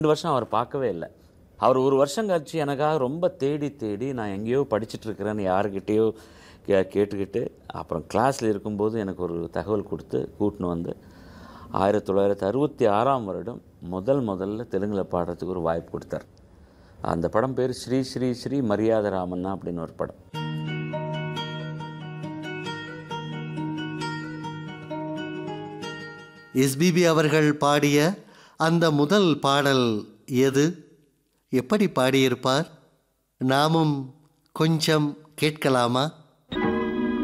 ரெண்டு வருஷம் அவர் பார்க்கவே இல்லை அவர் ஒரு வருஷம் கழிச்சு எனக்காக ரொம்ப தேடி தேடி நான் எங்கேயோ படிச்சுட்டு இருக்கிறேன்னு யாருக்கிட்டேயோ கே கேட்டுக்கிட்டு அப்புறம் கிளாஸில் இருக்கும்போது எனக்கு ஒரு தகவல் கொடுத்து கூட்டின்னு வந்து ஆயிரத்தி தொள்ளாயிரத்தி அறுபத்தி ஆறாம் வருடம் முதல் முதல்ல தெலுங்கில் பாடுறதுக்கு ஒரு வாய்ப்பு கொடுத்தார் அந்த படம் பேர் ஸ்ரீ ஸ்ரீ ஸ்ரீ மரியாத ராமண்ணா அப்படின்னு ஒரு படம் எஸ்பிபி அவர்கள் பாடிய அந்த முதல் பாடல் எது எப்படி பாடியிருப்பார் நாமும் கொஞ்சம் கேட்கலாமா